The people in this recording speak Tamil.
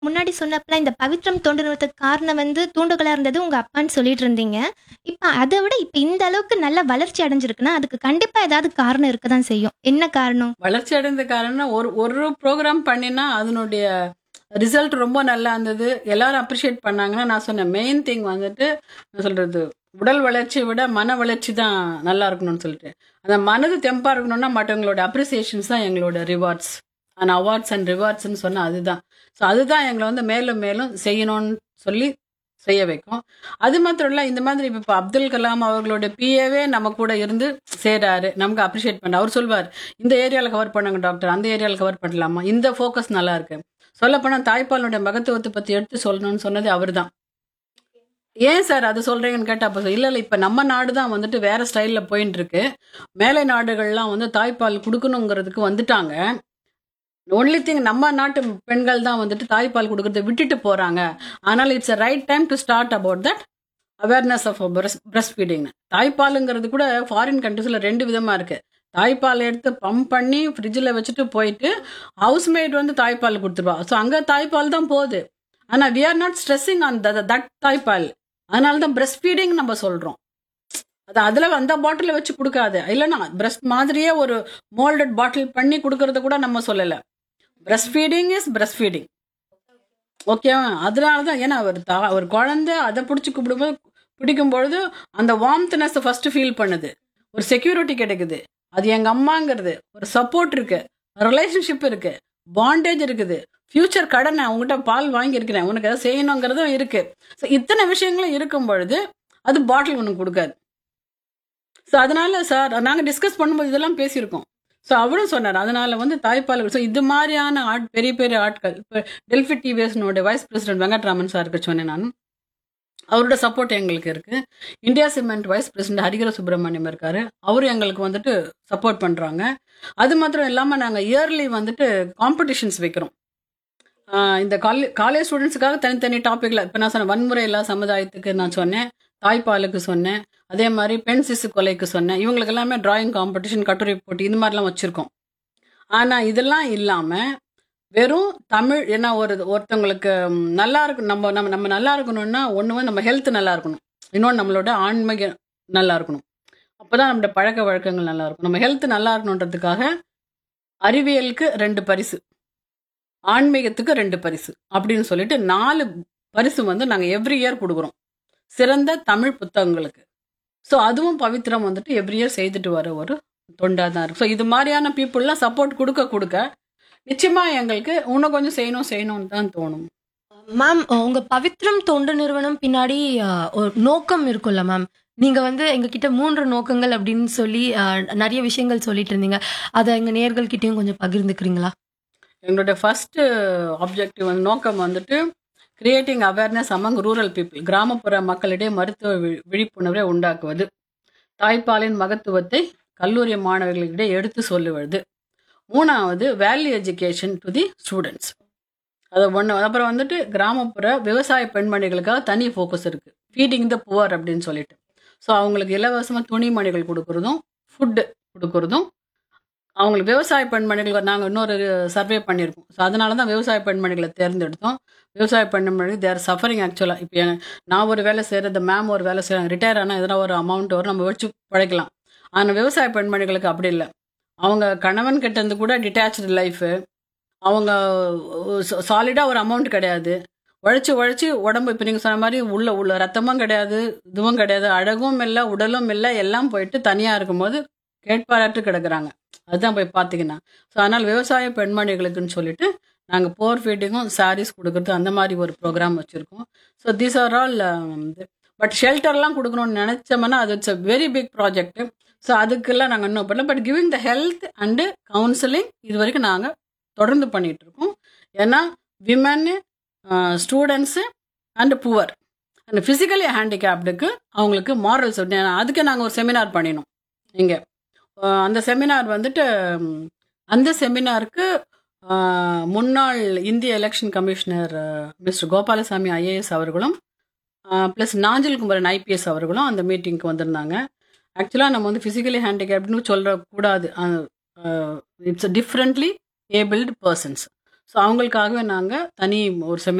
முன்னாடி சொன்னப்பல இந்த பவித்ரம் தோண்டு நிறுவனத்துக்கு காரணம் வந்து தூண்டுகோலா இருந்தது உங்க அப்பான்னு சொல்லிட்டு இருந்தீங்க. இப்ப அத விட இப்ப இந்த அளவுக்கு நல்ல வளர்ச்சி அடைஞ்சிருக்குன்னா, அதுக்கு கண்டிப்பா ஏதாவது காரணம் இருக்க தான் செய்யும். என்ன காரணம்? வளர்ச்சி அடைந்த காரணம் ஒரு ஒரு ப்ரோகிராம் பண்ணினா அதனுடைய ரிசல்ட் ரொம்ப நல்லா இருந்தது. எல்லாரும் அப்ரிஷியேட் பண்ணாங்கன்னா, நான் சொன்னேன் மெயின் திங் வந்துட்டு என்ன சொல்றது, உடல் வளர்ச்சிய விட மன வளர்ச்சி தான் நல்லா இருக்கணும்னு சொல்லிட்டு. அந்த மனது தெம்பா இருக்கணும்னா மற்றவங்களோட அப்ரிசியேஷன்ஸ் தான் எங்களோட ரிவார்ட்ஸ். அண்ட் அவார்ட்ஸ் அண்ட் ரிவார்ட்ஸ்ன்னு சொன்னா அதுதான். ஸோ அதுதான் எங்கள வந்து மேலும் மேலும் செய்யணும்னு சொல்லி செய்ய வைக்கும். அது மாத்திரம் இல்ல, இந்த மாதிரி இப்ப அப்துல் கலாம் அவர்களோட பிஏவே நம்ம கூட இருந்து செய்றாரு. நமக்கு அப்ரிஷியேட் பண்ண அவர் சொல்வார், "இந்த ஏரியால கவர் பண்ணுங்க டாக்டர். அந்த ஏரியால கவர் பண்ணலாமா? இந்த ஃபோக்கஸ் நல்லா இருக்கு." சொல்லப்போனா தாய்ப்பாலுடைய மகத்துவத்த பத்தி எடுத்து சொல்லணும்னு சொன்னது அவர்தான். ஏன் சார் அது சொல்றீங்கன்னு கேட்டா, அப்ப இல்ல இல்ல இப்ப நம்ம நாடு தான் வந்துட்டு வேற ஸ்டைல்ல போயின்னு இருக்கு. மேலை நாடுகள்லாம் வந்து தாய்ப்பால் குடுக்கணுங்கிறதுக்கு வந்துட்டாங்க. ஒன்லி திங் நம்ம நாட்டு பெண்கள் தான் வந்துட்டு தாய்ப்பால் குடுக்கறத விட்டுட்டு போறாங்க. அதனால it's a right time to start about that awareness of breast breast ஃபீடிங்னு. தாய்ப்பாலுங்கிறது கூட ஃபாரின் கண்ட்ரீஸ்ல 2 விதமா இருக்கு. தாய்ப்பால் எடுத்து பம்ப் பண்ணி ஃப்ரிட்ஜ்ல வச்சுட்டு போயிட்டு, ஹவுஸ் மெய்ட் வந்து தாய்ப்பால் குடுத்துருவா. ஸோ அங்க தாய்ப்பால் தான் போகுது. ஆனா we are not stressing on the that தாய்ப்பால். அதனால தான் பிரஸ்ட் ஃபீடிங் நம்ம சொல்றோம். அது அதுல அந்த பாட்டில வச்சு குடுக்காத. இல்லன்னா பிரஸ்ட் மாதிரியே ஒரு மோல்டட் பாட்டில் பண்ணி குடுக்கறத கூட நம்ம சொல்லல. Breastfeeding is breastfeeding. ஓகேவா? அதனால தான் ஏன்னா ஒரு தா ஒரு குழந்தை அத புடிச்சு கூப்பிடும்போது பிடிக்கும் பொழுது அந்த வார்ம்த்னஸ் ஃபர்ஸ்ட் ஃபீல் பண்ணுது. ஒரு செக்யூரிட்டி கிடைக்குது. அது எங்க அம்மாங்கிறது. ஒரு சப்போர்ட் இருக்கு. ரிலேஷன்ஷிப் இருக்கு. பாண்டேஜ் இருக்குது. ஃபியூச்சர் கடன் நான் உன்கிட்ட பால் வாங்கியிருக்கிறேன். உனக்கு ஏதாவது செய்யணுங்கிறதும் இருக்கு. ஸோ இத்தனை விஷயங்களும் இருக்கும் பொழுது, அது பாட்டில் உனக்கு குடுக்காது. ஸோ அதனால சார் நாங்க டிஸ்கஸ் பண்ணும்போது இதெல்லாம் பேசியிருக்கோம். ஸோ அவரும் சொன்னாரு. அதனால வந்து தாய்ப்பால் ஸோ இது மாரியான ஆட் பெரிய பெரிய ஆட்கள் இப்ப டெல்ஃபி டிவிஎஸ்னுடைய வைஸ் பிரசிடென்ட் வெங்கட்ராமன் சாருக்கு சொன்னேன் நானு. அவரோட சப்போர்ட் எங்களுக்கு இருக்கு. India cement vice president Harihara Subramaniam இருக்காரு. அவரும் எங்களுக்கு வந்துட்டு சப்போர்ட் பண்றாங்க. அது மாத்திரம் இல்லாம நாங்க இயர்லி வந்துட்டு காம்படிஷன்ஸ் வைக்கிறோம். ஆ இந்த காலே காலேஜ் ஸ்டூடண்ட்ஸ்க்காக தனித்தனி டாபிக்ல இப்ப நான் சொன்னேன் வன்முறை இல்லா சமுதாயத்துக்கு நான் சொன்னேன். தாய்ப்பாலுக்கு சொன்னேன். அதே மாரி பெண் சிசு கொலைக்கு சொன்னேன். இவங்களுக்கு எல்லாமே டிராயிங் காம்படிஷன், கட்டுரை போட்டி இது மாரிலாம் வச்சிருக்கோம். ஆனா இதெல்லாம் இல்லாம வெறும் தமிழ் ஏன்னா ஒரு ஒருத்தவங்களுக்கு நல்லா இருக்கு நம்ம நம்ம நம்ம நல்லா இருக்கணும்னா, ஒண்ணு வந்து நம்ம ஹெல்த் நல்லா இருக்கணும். இன்னொன்னு நம்மளோட ஆன்மீகம் நல்லா இருக்கணும். அப்பதான் நம்முடைய பழக்கவழக்கங்கள் நல்லா இருக்கும். நம்ம ஹெல்த் நல்லா இருக்கணுன்றதுக்காக அறிவியலுக்கு 2 பரிசு. ஆன்மீகத்துக்கு 2 பரிசு. அப்படின்னு சொல்லிட்டு 4 பரிசு வந்து நாங்க எவ்ரி இயர் குடுக்குறோம். சிறந்த தமிழ் புத்தகங்களுக்கு. ஸோ அதுவும் பவித்ரம் வந்துட்டு எவ்ரி இயர் செய்துட்டு வர ஒரு தொண்டா தான் இருக்கு. ஸோ இது மாரியான பீப்பிள்லாம் சப்போர்ட் குடுக்க குடுக்க, நிச்சயமா எங்களுக்கு இன்னும் கொஞ்சம் செய்யணும் செய்யணும்னு தான் தோணும். மேம் உங்க பவித்ரம் தொண்டு நிறுவனம் பின்னாடி அ, ஒரு நோக்கம் இருக்கும்ல மேம். நீங்க வந்து எங்ககிட்ட 3 நோக்கங்கள் அப்படின்னு சொல்லி அ, நெறைய விஷயங்கள் சொல்லிட்டு இருந்தீங்க. அத எங்க நேயர்கள் கிட்டயும் கொஞ்சம் பகிர்ந்துக்கிறீங்களா? எங்களுடைய ஃபர்ஸ்ட் ஆப்ஜெக்டிவ் வந்து நோக்கம் வந்துட்டு creating awareness among rural people கிராமப்புற மக்களிடையே மருத்துவ வி விழிப்புணர்வை உண்டாக்குவது. தாய்ப்பாலின் மகத்துவத்தை கல்லூரி மாணவர்களிடையே எடுத்து சொல்லுவது. 3வது value education to the students. அது ஒண்ணு. அப்புறம் வந்துட்டு கிராமப்புற விவசாய பெண்மணிகளுக்காக தனி ஃபோக்கஸ் இருக்கு. ஃபீடிங் த புவர் அப்படின்னு சொல்லிட்டு. ஸோ அவங்களுக்கு இலவசமா துணிமணிகள் குடுக்குறதும், ஃபுட் குடுக்குறதும், அவங்களுக்கு விவசாய பெண்மணிகள் நாங்க இன்னொரு சர்வே பண்ணியிருக்கோம். ஸோ அதனால தான் விவசாய பெண்மணிகள தேர்ந்தெடுத்தோம். விவசாய பெண்மணிகள் தே ஆர் சஃபரிங் ஆக்சுவலா. இப்ப எ நான் ஒரு வேலை செய்றது, மேம் ஒரு வேலை செய்றாங்க. ரிட்டயர் ஆனா எதனா ஒரு அமௌண்ட் வரும். நம்ம வச்சு பிழைக்கலாம். ஆனா விவசாய பெண்மணிகளுக்கு அப்படி இல்ல. அவங்க கணவன் கிட்ட இருந்து கூட டிட்டாச்டு லைஃப். அவங்க ச சாலிடா ஒரு அமௌண்ட் கிடையாது. உழைச்சு உழைச்சு உடம்பு இப்ப நீங்க சொன்ன மாரி உள்ள உள்ள ரத்தமும் கிடையாது, இதுவும் கிடையாது. அழகும் இல்ல, உடலும் இல்ல, எல்லாம் போயிட்டு தனியா இருக்கும்போது கேட்பாரற்று கிடக்குறாங்க. அதுதான் போய் பார்த்தீங்கன்னா. ஸோ அதனால விவசாய பெண்மணிகளுக்குன்னு சொல்லிட்டு நாங்க போர் ஃபீடிங்கும், சாரீஸ் குடுக்குறது அந்த மாரி ஒரு ப்ரோகிராம் வச்சிருக்கோம். So these are all but ஷெல்டர்லாம் குடுக்கணும்னு நெனைச்சோம்னா அது it's a very big project. So அதுக்கெல்லாம் நாங்க இன்னும் பண்ணல. But giving the health and counselling இதுவரைக்கும் நாங்க தொடர்ந்து பண்ணிட்டு இருக்கோம். ஏன்னா women, uh students and poor and physically ஹேண்டிகேப்டுக்கு அவங்களுக்கு மாரல்ஸ் அதுக்கு நாங்க ஒரு செமினார் பண்ணினோம் இங்க. அ அந்த செமினார் வந்துட்டு அந்த செமினாருக்கு அ முன்னாள் இந்திய election commissioner mister Gopalaswamy IAS அவர்களும், அ பிளஸ் நாஞ்சில் குமரன் ஐபிஎஸ் அவர்களும் அந்த மீட்டிங்க்கு வந்திருந்தாங்க. ஆக்சுவலா நம்ம வந்து பிசிக்கலி ஹேண்டிகேப்டுன்னு சொல்லக்கூடாது. Uh uh it's differently abled persons. So அவங்களுக்காகவே நாங்கள் தனி ஒரு செமி